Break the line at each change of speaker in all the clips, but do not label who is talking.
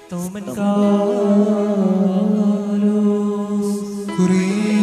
തോമൻ കാലോസ്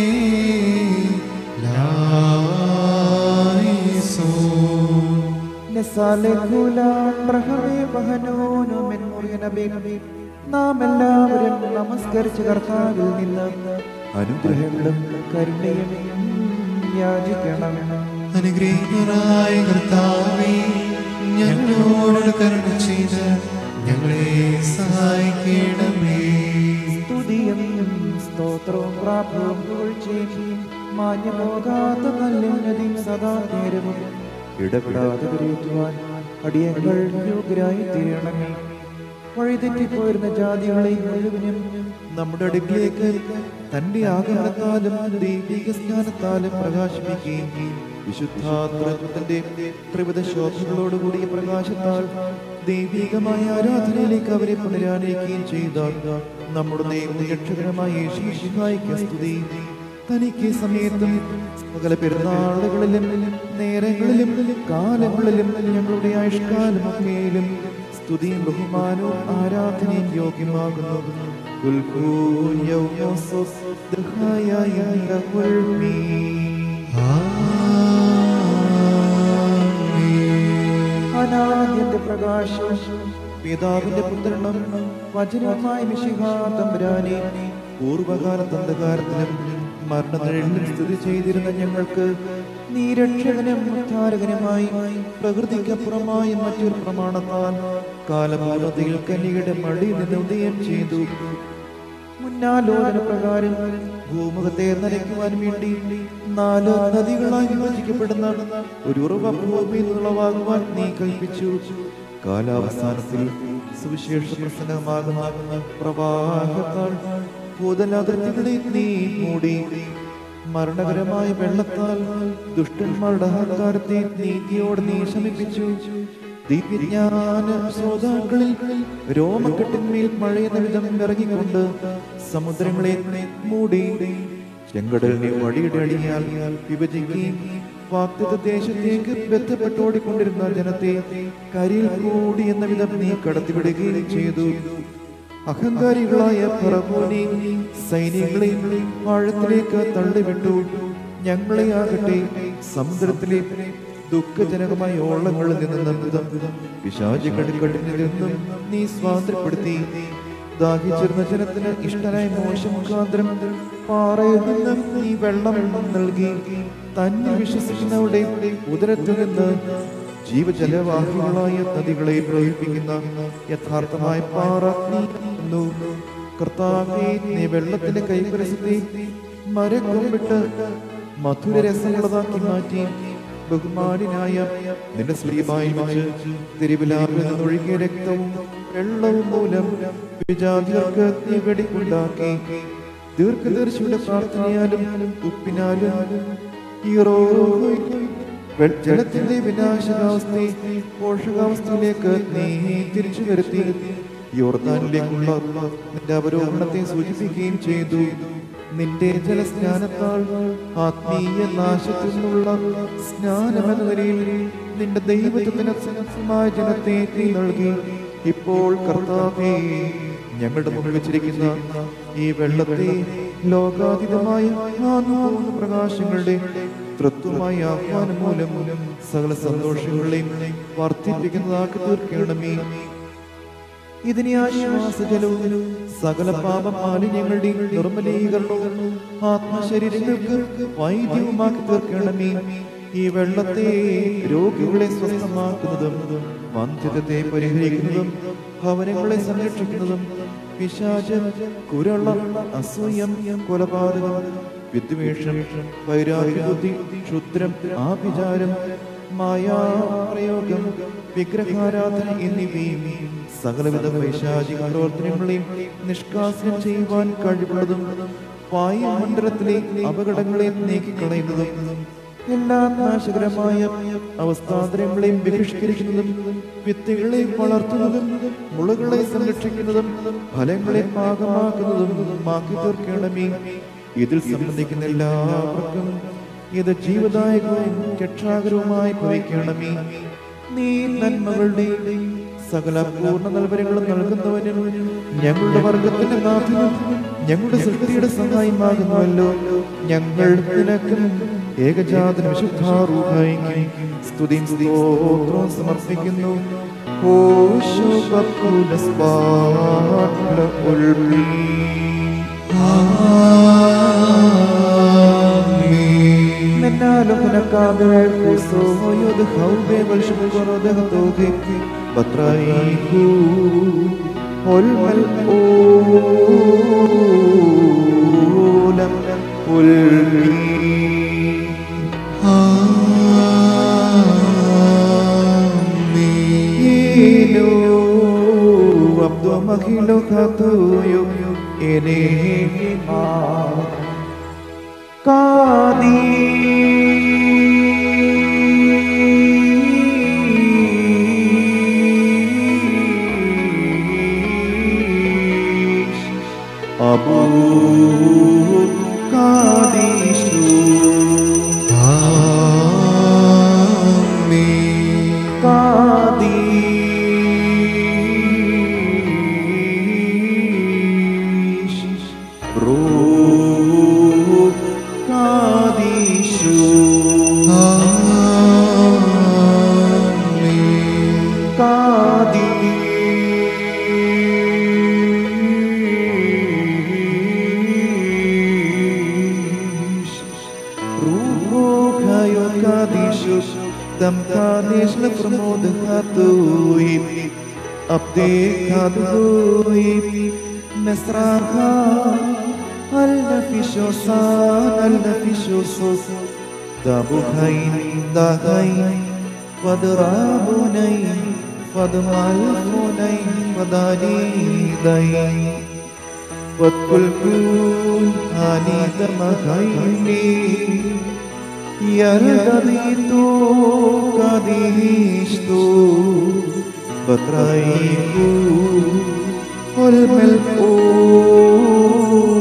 നാം എല്ലാവരും നമസ്കരിച്ച കർത്താവിൽ നിന്ന് അനുഗ്രഹങ്ങളും കരുണയും യാചിക്കണം
അനുഗ്രഹീതനായ കർത്താവേ ഞങ്ങളോട് കരുണ ചെയ്ത് ഞങ്ങളെ സഹായിക്കണമേ
സ്തുതിയും സ്തോത്രവും പ്രാപ്തവും പുകഴ്ചയും മാഞ്ഞുപോകാത്ത നല്ലുന്നതിയും സദാ നേരവും ഇടപെടാതെ കരയറ്റുവാൻ അടിയങ്ങൾ യോഗ്യരായി തീരണമേ വഴിതെറ്റിപ്പോയിരുന്ന ജാതികളെ മുഴുവനും നമ്മുടെ അടുക്കിലേക്ക് തന്റെ ആഗ്രഹത്താലും ദൈവിക സ്നാനത്താലും പ്രകാശിപ്പിക്കുകയും വിശുദ്ധാത്മത്തിന്റെ ത്രിവിധ ശോഭകളോടുകൂടിയ പ്രകാശത്താൽ ദൈവികമായ ആരാധനയിലേക്ക് അവരെ പുനരാനയിക്കുകയും ചെയ്ത നമ്മുടെ ദൈവ രക്ഷകരമായ യേശുശിഹായിക്ക് സ്തുതി തനിക്ക് സമയത്തും സകല പെരുന്നാളുകളിലും നേരങ്ങളിലും കാലങ്ങളിലും ഞങ്ങളുടെ ആയുഷ്കാലമൊക്കെയിലും സ്തുതിയും ബഹുമാനവും ആരാധനയും യോഗ്യമാകുന്നു ഉൽക്കൂൻ യൗമോസോസ് ദഹായ യഹുൽമീ. അനാദ്യന്റെ പ്രകാശം പിതാവിന്റെ പുത്രനും വചനവുമായ മിശിഹാതമ്പുരാനെ പൂർവകാലത്ത് അന്ധകാരത്തിലും മരണനിഴലിലും സ്ഥിതി ചെയ്തിരുന്ന ഞങ്ങൾക്ക് നീ രക്ഷകനും ഉദ്ധാരകനുമായി പ്രകൃതിക്കപ്പുറമായ മറ്റൊരു പ്രമാണത്താൽ കാലപാലതയിൽ കന്യകയുടെ മടിയിൽ നിന്ന് ഉദയം ചെയ്തു മുന്നാലോചന പ്രകാരം ഭൂമുഖത്തെ നനയ്ക്കുവാൻ വേണ്ടി നാല് നദികളായി വിഭജിക്കപ്പെടുന്ന ഒരു ഉറവ ഭൂമിയിൽ നിന്നുളവാകുവാൻ നീ കൽപ്പിച്ചു കാലാവസാനത്തിൽ സുവിശേഷ പ്രസംഗമാകുന്ന പ്രവാഹത്താൽ ഭൂതലാതിർത്തികളെ നീ മൂടി മരണകരമായ വെള്ളത്താൽ ദുഷ്ടന്മാരുടെ അഹങ്കാരത്തെ നീതിയോട് നീ ശമിപ്പിച്ചു ദിവ്യജ്ഞാന ശ്രോതാക്കളിൽ രോമക്കെട്ടിന്മേൽ മഴയെന്ന വിധം ഇറങ്ങിക്കൊണ്ട് സമുദ്രങ്ങളെ മൂടി ചെങ്കടലിനെ വഴിയുടെ അടിയാൽ വിഭജിക്കുകയും വാക്തത്വ ദേശത്തേക്ക് ബന്ധപ്പെട്ടോടിക്കൊണ്ടിരുന്ന ജനത്തെ കരിയിൽ കൂടി എന്ന വിധം നീ കടത്തിവിടുകയും ചെയ്തു അഹങ്കാരികളായ ഫറവോനെയും സൈന്യങ്ങളെയും ആഴത്തിലേക്ക് തള്ളിവിട്ടു ഞങ്ങളെ ആകട്ടെ സമുദ്രത്തിലെ ദുഃഖജനകമായ ഓളങ്ങളിൽ നിന്നും വിധം പിശാചി കടിക്കട്ടിൽ നിന്നും നീ സ്വാതന്ത്ര്യപ്പെടുത്തി ദാഹിച്ചിരുന്ന ജനത്തിന് ഇഷ്ടനായ മോശം മുഖാന്തരം പാറയിൽ നിന്ന് നീ വെള്ളം നൽകി തന്നെ വിശ്വസിക്കുന്നവരുടെ ഉദരത്തിൽ നിന്ന് ജീവജലവാഹികളായ നദികളെ പ്രവഹിപ്പിക്കുന്ന യഥാർത്ഥമായ പാറ നീ തന്നു. കർത്താവേ നീ വെള്ളത്തിന്റെ കൈവരസത്തെ മരക്കൊമ്പിട്ട് മധുര രസമുള്ളതാക്കി മാറ്റി ബഹുമാനായ നിന്റെ സ്ത്രീമായി വെച്ച് തിരുവിലാവിൽ നിന്നൊഴുകിയ രക്തവും വെള്ളവും മൂലം വിജാതികൾക്ക് നീ വെടിക്കുണ്ടാക്കി ദീർഘദർശിയുടെ പ്രാർത്ഥനയാലും ഉപ്പിനാലും ഈറോ വെ- ജലത്തിന്റെ വിനാശകാവസ്ഥയെ പോഷകാവസ്ഥയിലേക്ക് നീ തിരിച്ചു വരുത്തി യോർദാനിലേക്കുള്ള നിന്റെ അവരോഹണത്തെ സൂചിപ്പിക്കുകയും ചെയ്തു നിന്റെ ജലസ്നാനത്താൽ ആത്മീയ നാശത്തിൽ നിന്നുള്ള സ്നാനമെന്ന നിലയിൽ നിന്റെ ദൈവത്തിന് സന്നദ്ധമായ ജനത്തെ നീ നൽകി ഇപ്പോൾ കർത്താവേ ഞങ്ങളുടെ മുമ്പിൽ വെച്ചിരിക്കുന്ന ഈ വെള്ളത്തെ ലോകാതീതമായ ആ മൂന്ന് പ്രകാശങ്ങളുടെ തൃത്വമായ ആഹ്വാനം മൂലം സകല സന്തോഷങ്ങളെയും വർദ്ധിപ്പിക്കുന്നതാക്കി തീർക്കണമേ ഇതിനെ ആശ്വാസജലവും സകല പാപ മാലിന്യങ്ങളുടെയും നിർമ്മലീകരണവും ആത്മശരീരങ്ങൾക്ക് വൈദ്യവുമാക്കി തീർക്കണമേ ഈ വെള്ളത്തെ രോഗികളെ സ്വസ്ഥമാക്കുന്നതും വന്ധ്യതത്തെ പരിഹരിക്കുന്നതും ഭവനങ്ങളെ സംരക്ഷിക്കുന്നതും പിശാചം കുരളം അസൂയം കൊലപാതകം വിദ്വേഷം വൈരാഗ്യബുദ്ധി ക്ഷുദ്രം ആഭിചാരം മായാപ്രയോഗം വിഗ്രഹാരാധന എന്നിവയും സകലവിധ വൈശാചിക പ്രവർത്തനങ്ങളെയും നിഷ്കാസനം ചെയ്യുവാൻ കഴിവുള്ളതും വായുമണ്ഡലത്തിലെ അപകടങ്ങളെ നീക്കിക്കളയുന്നതും എല്ലാ നാശകരമായ അവസ്ഥാന്തരങ്ങളെയും ബഹിഷ്കരിക്കുന്നതും വിത്തുകളെ വളർത്തുന്നതും മുളകളെ സംരക്ഷിക്കുന്നതും ഫലങ്ങളെ പാകമാക്കുന്നതും മാക്കി തീർക്കണമേ ഇതിൽ സംബന്ധിക്കുന്ന എല്ലാവർക്കും ഇത് ജീവദായകവും രക്ഷാകരവുമായി ഭവിക്കണമേ നീ നന്മകളുടെ സകല പൂർണ്ണ നൽവരങ്ങളും നൽകുന്നവനും ഞങ്ങളുടെ വർഗത്തിന്റെ നാഥനും ഞങ്ങളുടെ സൃഷ്ടിയുടെ സഹായമാകുന്നുവല്ലോ ഞങ്ങൾ നിനക്കും ഏകജാതന വിശുദ്ധാറൂഹായിക്കും സ്തുതിയും സ്തോത്രവും സമർപ്പിക്കുന്നു ഓശോ പക്കുലസ്പാട്ല ഉൾമീ Menalo kunakabe puso yod haube wal shukoro de hatoge batraihu holmal olam ulmi Ino abdo mahilo katuyo ene ma Kadish Abu Kadishu Kadish Ruh Kadishu Kadish Ruho kayo kadishus Dam kadish le pramod hatuib Abde kaduib Nasraha Al nafishosan Al nafishosos Dabuhain dahain Fadrabunain Fadmalfunain Fadalidain وكل كون هاني دمخيني يردديتو كديشتو بطريقو والملؤون